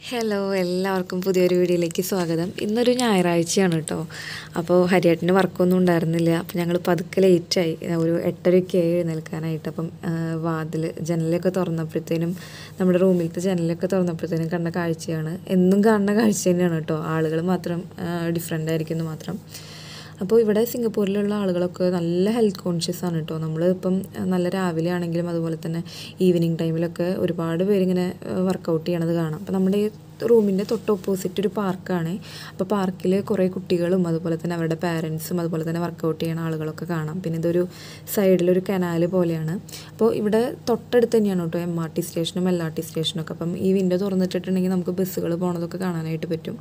hello എല്ലാവർക്കും പുതിയൊരു വീഡിയോയിലേക്ക് സ്വാഗതം ഇന്നൊരു ഞായറാഴ്ചയാണ് കേട്ടോ അപ്പോൾ ഹരിയേട്ടന് വർക്കൊന്നും ഉണ്ടായിരുന്നില്ല അപ്പോൾ ഞങ്ങൾ പതുക്കെ ലേറ്റായി ഒരു എട്ടരയ്ക്ക് എഴുന്നേൽക്കാനായിട്ട് അപ്പം വാതിൽ ജനലൊക്കെ തുറന്നപ്പോഴത്തേനും നമ്മുടെ റൂമിലത്തെ ജനലൊക്കെ തുറന്നപ്പോഴത്തേനും കണ്ട കാഴ്ചയാണ് എന്നും കാണുന്ന കാഴ്ച തന്നെയാണ് കേട്ടോ ആളുകൾ മാത്രം ഡിഫറെൻ്റ് ആയിരിക്കുന്നു മാത്രം അപ്പോൾ ഇവിടെ സിംഗപ്പൂരിലുള്ള ആളുകളൊക്കെ നല്ല ഹെൽത്ത് കോൺഷ്യസ് ആണ് കേട്ടോ നമ്മൾ ഇപ്പം നല്ല രാവിലെ ആണെങ്കിലും അതുപോലെ തന്നെ ഈവനിങ് ടൈമിലൊക്കെ ഒരുപാട് പേരിങ്ങനെ വർക്കൗട്ട് ചെയ്യണത് കാണാം അപ്പോൾ നമ്മുടെ ഈ റൂമിൻ്റെ തൊട്ട് ഓപ്പോസിറ്റ് ഒരു പാർക്കാണ് അപ്പോൾ പാർക്കിൽ കുറേ കുട്ടികളും അതുപോലെ തന്നെ അവരുടെ പാരൻസും അതുപോലെ തന്നെ വർക്കൗട്ട് ചെയ്യണ ആളുകളൊക്കെ കാണാം പിന്നെ ഇതൊരു സൈഡിലൊരു കനാല് പോലെയാണ് അപ്പോൾ ഇവിടെ തൊട്ടടുത്ത് തന്നെയാണ് കേട്ടോ എം ആർ ടി സ്റ്റേഷനും എൽ ആർ ടി സ്റ്റേഷനും ഒക്കെ അപ്പം ഈ വിൻഡോ തുറന്നിട്ടിട്ടുണ്ടെങ്കിൽ നമുക്ക് ബസ്സുകൾ പോണതൊക്കെ കാണാനായിട്ട് പറ്റും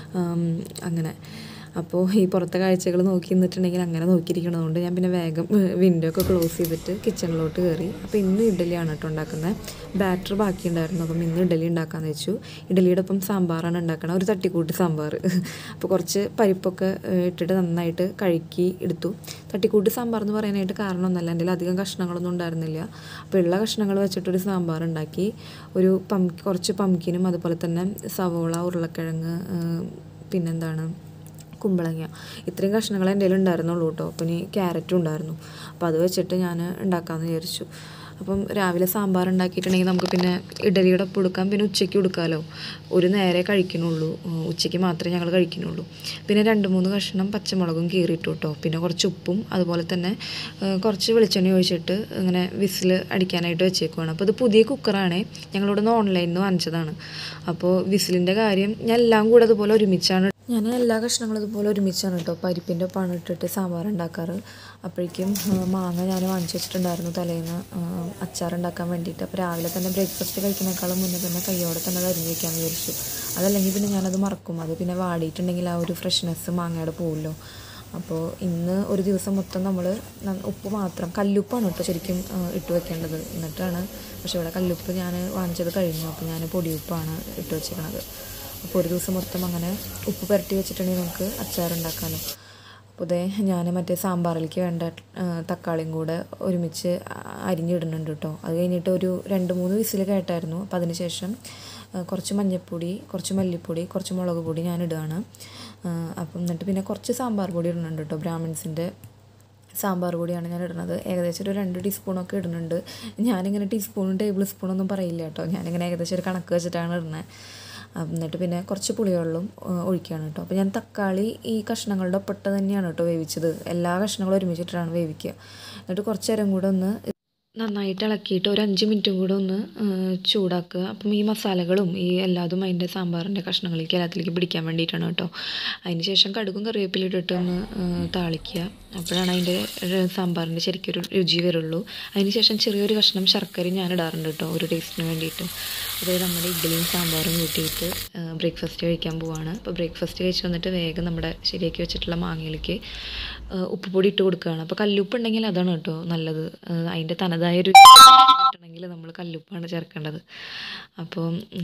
അങ്ങനെ അപ്പോൾ ഈ പുറത്തെ കാഴ്ചകൾ നോക്കി നിന്നിട്ടുണ്ടെങ്കിൽ അങ്ങനെ നോക്കിയിരിക്കണതുകൊണ്ട് ഞാൻ പിന്നെ വേഗം വിൻഡോ ഒക്കെ ക്ലോസ് ചെയ്തിട്ട് കിച്ചണിലോട്ട് കയറി അപ്പോൾ ഇന്ന് ഇഡ്ഡലിയാണ് കേട്ടോ ഉണ്ടാക്കുന്നത് ബാറ്റർ ബാക്കി ഉണ്ടായിരുന്നു അപ്പം ഇന്ന് ഇഡ്ഡലി ഉണ്ടാക്കാമെന്ന് വെച്ചു ഇഡ്ഡലിയുടെ ഒപ്പം സാമ്പാറാണ് ഉണ്ടാക്കണം ഒരു തട്ടിക്കൂട്ട് സാമ്പാർ അപ്പോൾ കുറച്ച് പരിപ്പൊക്കെ ഇട്ടിട്ട് നന്നായിട്ട് കഴുകി എടുത്തു തട്ടിക്കൂട്ട് സാമ്പാർ എന്ന് പറയാനായിട്ട് കാരണമൊന്നുമല്ല എൻ്റെ അധികം കഷ്ണങ്ങളൊന്നും ഉണ്ടായിരുന്നില്ല അപ്പോൾ ഉള്ള കഷ്ണങ്ങൾ വെച്ചിട്ടൊരു സാമ്പാർ ഉണ്ടാക്കി ഒരു പം കുറച്ച് പംകിനും അതുപോലെ തന്നെ സവോള ഉരുളക്കിഴങ്ങ് പിന്നെന്താണ് കുമ്പളങ്ങ ഇത്രയും കഷ്ണങ്ങൾ എൻ്റെ കയ്യിൽ ഉണ്ടായിരുന്നുള്ളൂ കേട്ടോ അപ്പം ഇനി ക്യാരറ്റും ഉണ്ടായിരുന്നു അപ്പോൾ അത് വെച്ചിട്ട് ഞാൻ ഉണ്ടാക്കാമെന്ന് വിചാരിച്ചു അപ്പം രാവിലെ സാമ്പാർ ഉണ്ടാക്കിയിട്ടുണ്ടെങ്കിൽ നമുക്ക് പിന്നെ ഇഡലിയുടെ ഒപ്പം എടുക്കാം പിന്നെ ഉച്ചയ്ക്ക് കൊടുക്കാമല്ലോ ഒരു നേരെ കഴിക്കുന്നുള്ളൂ ഉച്ചയ്ക്ക് മാത്രമേ ഞങ്ങൾ കഴിക്കുന്നുള്ളൂ പിന്നെ രണ്ട് മൂന്ന് കഷ്ണം പച്ചമുളകും കീറിയിട്ടു കേട്ടോ പിന്നെ കുറച്ച് ഉപ്പും അതുപോലെ തന്നെ കുറച്ച് വെളിച്ചെണ്ണ ഒഴിച്ചിട്ട് ഇങ്ങനെ വിസിൽ അടിക്കാനായിട്ട് വെച്ചേക്കുവാണ് അപ്പോൾ ഇത് പുതിയ കുക്കറാണ് ഞങ്ങളിവിടെ നിന്ന് ഓൺലൈനിൽ നിന്ന് വാങ്ങിച്ചതാണ് അപ്പോൾ വിസിലിൻ്റെ കാര്യം ഞാൻ എല്ലാം കൂടെ അതുപോലെ ഒരുമിച്ചാണ് ഞാൻ എല്ലാ കഷ്ണങ്ങളും ഇതുപോലെ ഒരുമിച്ചാണ് കേട്ടോ പരിപ്പിൻ്റെ ഒപ്പമാണ് ഇട്ടിട്ട് സാമ്പാർ ഉണ്ടാക്കാറ് അപ്പോഴേക്കും മാങ്ങ ഞാൻ വാങ്ങിച്ചു വെച്ചിട്ടുണ്ടായിരുന്നു തലേന്ന് അച്ചാർ ഉണ്ടാക്കാൻ വേണ്ടിയിട്ട് അപ്പോൾ രാവിലെ തന്നെ ബ്രേക്ക്ഫാസ്റ്റ് കഴിക്കുന്നേക്കാളും മുന്നേ തന്നെ കയ്യോടെ തന്നെ അത് അരിഞ്ഞ് വയ്ക്കാമെന്ന് വിചാരിച്ചു അതല്ലെങ്കിൽ പിന്നെ ഞാനത് മറക്കും അത് പിന്നെ വാടിയിട്ടുണ്ടെങ്കിൽ ആ ഒരു ഫ്രഷ്നെസ് മാങ്ങയുടെ പോവുമല്ലോ അപ്പോൾ ഇന്ന് ഒരു ദിവസം മൊത്തം നമ്മൾ ഉപ്പ് മാത്രം കല്ലുപ്പാണ് കേട്ടോ ശരിക്കും ഇട്ട് വെക്കേണ്ടത് എന്നിട്ടാണ് പക്ഷേ ഇവിടെ കല്ലുപ്പ് ഞാൻ വാങ്ങിച്ചത് കഴിഞ്ഞു അപ്പോൾ ഞാൻ പൊടിയുപ്പാണ് ഇട്ട് വെച്ചിരിക്കണത് അപ്പോൾ ഒരു ദിവസം മൊത്തം അങ്ങനെ ഉപ്പ് പുരട്ടി വെച്ചിട്ടുണ്ടെങ്കിൽ നമുക്ക് അച്ചാറുണ്ടാക്കാമല്ലോ അപ്പോൾ ഇതേ ഞാൻ മറ്റേ സാമ്പാറിലേക്ക് വേണ്ട തക്കാളിയും കൂടെ ഒരുമിച്ച് അരിഞ്ഞിടുന്നുണ്ട് കേട്ടോ അത് കഴിഞ്ഞിട്ട് ഒരു രണ്ട് മൂന്ന് വിസിൽ കേട്ടായിരുന്നു അപ്പോൾ അതിന് ശേഷം കുറച്ച് മഞ്ഞൾപ്പൊടി കുറച്ച് മല്ലിപ്പൊടി കുറച്ച് മുളക് പൊടി ഞാൻ ഇടുകയാണ് അപ്പം എന്നിട്ട് പിന്നെ കുറച്ച് സാമ്പാർ പൊടി ഇടുന്നുണ്ട് കേട്ടോ ബ്രാഹ്മിൺസിൻ്റെ സാമ്പാർ പൊടിയാണ് ഞാൻ ഇടുന്നത് ഏകദേശം ഒരു രണ്ട് ടീസ്പൂണൊക്കെ ഇടുന്നുണ്ട് ഞാനിങ്ങനെ ടീസ്പൂണും ടേബിൾ സ്പൂണൊന്നും പറയില്ല കേട്ടോ ഞാനിങ്ങനെ ഏകദേശം ഒരു കണക്ക് വെച്ചിട്ടാണ് ഇടുന്നത് എന്നിട്ട് പിന്നെ കുറച്ച് പുളിവെള്ളം ഒഴിക്കുകയാണ് കേട്ടോ അപ്പോൾ ഞാൻ തക്കാളി ഈ കഷ്ണങ്ങളുടെ ഒപ്പിട്ട് തന്നെയാണ് കേട്ടോ വേവിച്ചത് എല്ലാ കഷ്ണങ്ങളും ഒരുമിച്ചിട്ടാണ് വേവിക്കുക എന്നിട്ട് കുറച്ച് നേരം കൂടെ ഒന്ന് നന്നായിട്ട് ഇളക്കിയിട്ട് ഒരു അഞ്ച് മിനിറ്റും കൂടെ ഒന്ന് ചൂടാക്കുക അപ്പം ഈ മസാലകളും ഈ എല്ലാതും അതിൻ്റെ സാമ്പാറിൻ്റെ കഷ്ണങ്ങളിലേക്ക് എല്ലാത്തിലേക്ക് പിടിക്കാൻ വേണ്ടിയിട്ടാണ് കേട്ടോ അതിന് ശേഷം കടുകും കറിവേപ്പിലും ഇട്ടിട്ട് ഒന്ന് താളിക്കുക അപ്പോഴാണ് അതിൻ്റെ സാമ്പാറിൻ്റെ ശരിക്കും ഒരു രുചി വരുള്ളൂ അതിന് ശേഷം ചെറിയൊരു കഷ്ണം ശർക്കരയും ഞാൻ ഇടാറുണ്ട് കേട്ടോ ഒരു ടേസ്റ്റിന് വേണ്ടിയിട്ട് അതായത് നമ്മുടെ ഇഡ്ഡലിയും സാമ്പാറും കൂട്ടിയിട്ട് ബ്രേക്ക്ഫാസ്റ്റ് കഴിക്കാൻ പോവാണ് അപ്പോൾ ബ്രേക്ക്ഫാസ്റ്റ് കഴിച്ച് വന്നിട്ട് വേഗം നമ്മുടെ ശരിയാക്കി വെച്ചിട്ടുള്ള മാങ്ങയിലേക്ക് ഉപ്പുപൊടി ഇട്ട് കൊടുക്കുകയാണ് അപ്പോൾ കല്ലുപ്പ് ഉണ്ടെങ്കിൽ അതാണ് കേട്ടോ നല്ലത് അതിൻ്റെ തനതായ ഒരു കിട്ടണമെങ്കിൽ നമ്മൾ കല്ലുപ്പാണ് ചേർക്കേണ്ടത് അപ്പോൾ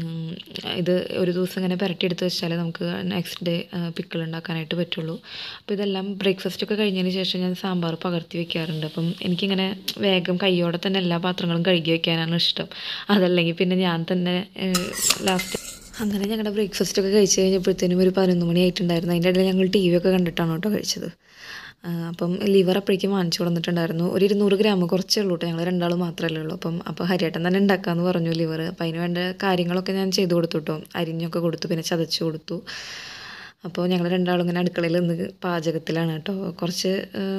ഇത് ഒരു ദിവസം ഇങ്ങനെ പുരട്ടിയെടുത്ത് വെച്ചാലേ നമുക്ക് നെക്സ്റ്റ് ഡേ പിക്കിൾ ഉണ്ടാക്കാനായിട്ട് പറ്റുള്ളൂ അപ്പോൾ ഇതെല്ലാം ബ്രേക്ക്ഫാസ്റ്റ് ഒക്കെ കഴിഞ്ഞതിന് ശേഷം ഞാൻ സാമ്പാർ പകർത്തി വെക്കാറുണ്ട് അപ്പം എനിക്കിങ്ങനെ വേഗം കയ്യോടെ തന്നെ എല്ലാ പാത്രങ്ങളും കഴുകി വെക്കാനാണ് ഇഷ്ടം അതല്ലെങ്കിൽ പിന്നെ ഞാൻ തന്നെ ലാസ്റ്റ് അങ്ങനെ ഞങ്ങളുടെ ബ്രേക്ക്ഫാസ്റ്റ് ഒക്കെ കഴിച്ച് കഴിഞ്ഞപ്പോഴത്തേനും ഒരു പതിനൊന്ന് മണി ആയിട്ടുണ്ടായിരുന്നു അതിൻ്റെ ഇടയിൽ ഞങ്ങൾ ടി വി ഒക്കെ കണ്ടിട്ടാണ് കേട്ടോ കഴിച്ചത് അപ്പം ലിവർ അപ്പോഴേക്കും വാങ്ങിച്ചു കൊടുത്തിട്ടുണ്ടായിരുന്നു ഒരു ഇരുന്നൂറ് ഗ്രാം കുറച്ചേ ഉള്ളൂ കേട്ടോ ഞങ്ങൾ രണ്ടാൾ മാത്രമല്ലേ ഉള്ളൂ അപ്പം അപ്പോൾ ഹരിയേട്ടൻ തന്നെ ഉണ്ടാക്കാമെന്ന് പറഞ്ഞു ലിവർ അപ്പം അതിന് വേണ്ട കാര്യങ്ങളൊക്കെ ഞാൻ ചെയ്തു കൊടുത്തു കേട്ടോ അരിഞ്ഞൊക്കെ കൊടുത്തു പിന്നെ ചതച്ച് കൊടുത്തു അപ്പോൾ ഞങ്ങൾ രണ്ടാളും ഇങ്ങനെ അടുക്കളയിൽ നിന്ന് പാചകത്തിലാണ് കേട്ടോ കുറച്ച്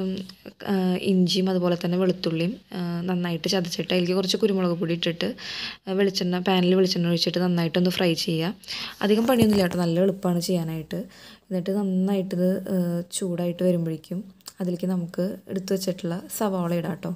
ഇഞ്ചിയും അതുപോലെ തന്നെ വെളുത്തുള്ളിയും നന്നായിട്ട് ചതച്ചിട്ട് അതിലേക്ക് കുറച്ച് കുരുമുളക് പൊടി ഇട്ടിട്ട് വെളിച്ചെണ്ണ പാനിൽ വെളിച്ചെണ്ണ ഒഴിച്ചിട്ട് നന്നായിട്ടൊന്ന് ഫ്രൈ ചെയ്യുക അധികം പണിയൊന്നുമില്ല കേട്ടോ നല്ല എളുപ്പമാണ് ചെയ്യാനായിട്ട് എന്നിട്ട് നന്നായിട്ട് ഇത് ചൂടായിട്ട് വരുമ്പോഴേക്കും അതിലേക്ക് നമുക്ക് എടുത്തു വെച്ചിട്ടുള്ള സവാള ഇടാം കേട്ടോ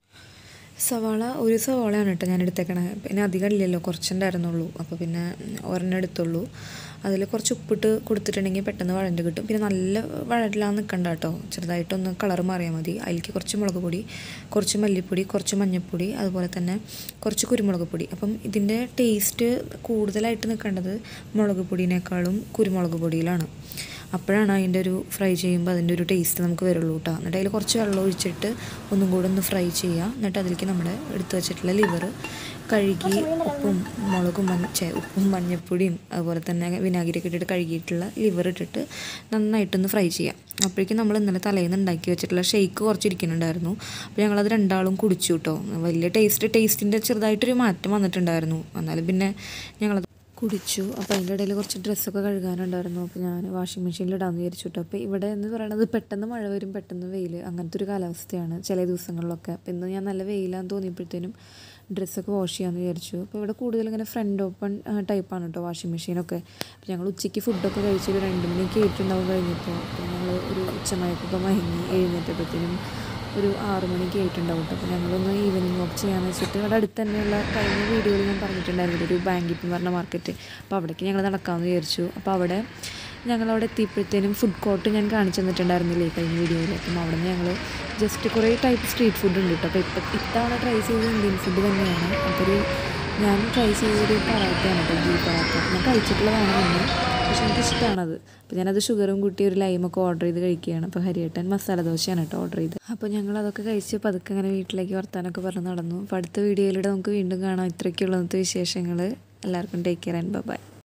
സവാള ഒരു സവാളയാണ് കേട്ടോ ഞാൻ എടുത്തേക്കണേ പിന്നെ അധികം ഇല്ലല്ലോ കുറച്ചുണ്ടായിരുന്നുള്ളൂ അപ്പോൾ പിന്നെ ഒരെണ്ണം എടുത്തുള്ളൂ അതിൽ കുറച്ച് ഉപ്പിട്ട് കൊടുത്തിട്ടുണ്ടെങ്കിൽ പെട്ടെന്ന് വഴണ്ട് കിട്ടും പിന്നെ നല്ല വഴലാന്ന് നിൽക്കണ്ട കേട്ടോ ചെറുതായിട്ടൊന്ന് കളർ മാറിയാൽ മതി അതിലേക്ക് കുറച്ച് മുളക് പൊടി കുറച്ച് മല്ലിപ്പൊടി കുറച്ച് മഞ്ഞൾപ്പൊടി അതുപോലെ തന്നെ കുറച്ച് കുരുമുളക് പൊടി അപ്പം ഇതിൻ്റെ ടേസ്റ്റ് കൂടുതലായിട്ട് നിൽക്കേണ്ടത് മുളക് പൊടിയേക്കാളും കുരുമുളക് പൊടിയിലാണ് അപ്പോഴാണ് അതിൻ്റെ ഒരു ഫ്രൈ ചെയ്യുമ്പോൾ അതിൻ്റെ ഒരു ടേസ്റ്റ് നമുക്ക് വരുള്ളൂ കേട്ടോ എന്നിട്ട് അതിൽ കുറച്ച് വെള്ളം ഒഴിച്ചിട്ട് ഒന്നും കൂടെ ഒന്ന് ഫ്രൈ ചെയ്യുക എന്നിട്ട് അതിലേക്ക് നമ്മുടെ എടുത്തു വെച്ചിട്ടുള്ള ലിവർ കഴുകി ഉപ്പും മുളകും മഞ്ഞ ഛെ, ഉപ്പും മഞ്ഞപ്പൊടിയും അതുപോലെ തന്നെ വിനാഗിരിയൊക്കെ ഇട്ടിട്ട് കഴുകിയിട്ടുള്ള ലിവർ ഇട്ടിട്ട് നന്നായിട്ടൊന്ന് ഫ്രൈ ചെയ്യാം അപ്പോഴേക്കും നമ്മൾ ഇന്നലെ തലേന്ന് ഉണ്ടാക്കി വെച്ചിട്ടുള്ള ഷെയ്ക്ക് കുറച്ച് ഇരിക്കുന്നുണ്ടായിരുന്നു അപ്പോൾ ഞങ്ങളത് രണ്ടാളും കുടിച്ചു കേട്ടോ വലിയ ടേസ്റ്റ് ടേസ്റ്റിൻ്റെ ചെറുതായിട്ടൊരു മാറ്റം വന്നിട്ടുണ്ടായിരുന്നു എന്നാലും പിന്നെ ഞങ്ങളത് കുടിച്ചു അപ്പോൾ അതിൻ്റെ ഇടയിൽ കുറച്ച് ഡ്രസ്സൊക്കെ കഴുകാനുണ്ടായിരുന്നു അപ്പോൾ ഞാൻ വാഷിംഗ് മെഷീനിൽ ഇടാമെന്ന് വിചാരിച്ചു കേട്ടോ അപ്പോൾ ഇവിടെ എന്ന് പറയുന്നത് പെട്ടെന്ന് മഴ വരും പെട്ടെന്ന് വെയിൽ അങ്ങനത്തെ ഒരു കാലാവസ്ഥയാണ് ചില ദിവസങ്ങളിലൊക്കെ അപ്പോൾ ഇന്ന് ഞാൻ നല്ല വെയിലാന്ന് തോന്നിയപ്പോഴത്തേനും ഡ്രസ്സൊക്കെ വാഷ് ചെയ്യാമെന്ന് വിചാരിച്ചു അപ്പോൾ ഇവിടെ കൂടുതൽ ഇങ്ങനെ ഫ്രണ്ട് ഓപ്പൺ ടൈപ്പാണ് കേട്ടോ വാഷിംഗ് മെഷീനൊക്കെ അപ്പോൾ ഞങ്ങൾ ഉച്ചയ്ക്ക് ഫുഡൊക്കെ കഴിച്ച് ഒരു രണ്ട് മണിക്ക് ആയിട്ടുണ്ടാവും കഴിഞ്ഞപ്പോൾ അപ്പോൾ ഞങ്ങൾ ഒരു ഉച്ചമയക്കൊക്കെ മയങ്ങി എഴുന്നേറ്റപ്പോഴത്തേനും ഒരു ആറു മണിക്ക് ആയിട്ടുണ്ടാവും കേട്ടോ അപ്പോൾ ഞങ്ങളൊന്ന് ഈവനിങ് വാക്ക് ചെയ്യാമെന്ന് വെച്ചിട്ട് ഇവിടെ അടുത്ത് തന്നെയുള്ള കഴിഞ്ഞ വീഡിയോയിൽ ഞാൻ പറഞ്ഞിട്ടുണ്ടായിരുന്നു ഒരു ബാങ്കിറ്റ് എന്ന് പറഞ്ഞ മാർക്കറ്റ് അപ്പോൾ അവിടേക്ക് ഞങ്ങൾ നടക്കാമെന്ന് വിചാരിച്ചു അപ്പോൾ അവിടെ ഞങ്ങളവിടെ എത്തിയപ്പോഴത്തേനും ഫുഡ് കോർട്ട് ഞാൻ കാണിച്ചു തന്നിട്ടുണ്ടായിരുന്നില്ലേ കഴിഞ്ഞ വീഡിയോയിൽ അപ്പം അവിടെ നിന്ന് ഞങ്ങൾ ജസ്റ്റ് കുറേ ടൈപ്പ് സ്ട്രീറ്റ് ഫുഡ് ഉണ്ട് കേട്ടോ അപ്പോൾ ഇപ്പം ഇത്തവണ ട്രൈ ചെയ്തത് ഇന്ത്യൻ ഫുഡ് തന്നെയാണ് അപ്പോൾ ഒരു ഞാൻ ട്രൈ ചെയ്തൊരു പൊറാട്ടയാണ് കേട്ടോ ഗീ പൊറാട്ട ഞാൻ കഴിച്ചിട്ടുള്ളതാണ് മുന്നേ പക്ഷേ എനിക്ക് ഇഷ്ടമാണത് അപ്പോൾ ഞാനത് ഷുഗറും കൂട്ടി ഒരു ലൈമൊക്കെ ഓർഡർ ചെയ്ത് കഴിക്കുകയാണ് അപ്പോൾ ഹരിയേട്ടൻ മസാല ദോശയാണ് കേട്ടോ ഓർഡർ ചെയ്ത് അപ്പോൾ ഞങ്ങൾ അതൊക്കെ കഴിച്ച് പതുക്കെ അങ്ങനെ വീട്ടിലേക്ക് വർത്താനൊക്കെ പറഞ്ഞ് നടന്നു അപ്പോൾ അടുത്ത വീഡിയോയിലൂടെ നമുക്ക് വീണ്ടും കാണാം ഇത്രയ്ക്കുള്ള ഇന്നത്തെ വിശേഷങ്ങൾ എല്ലാവർക്കും ടേക്ക് കെയർ ആൻഡ് ബൈ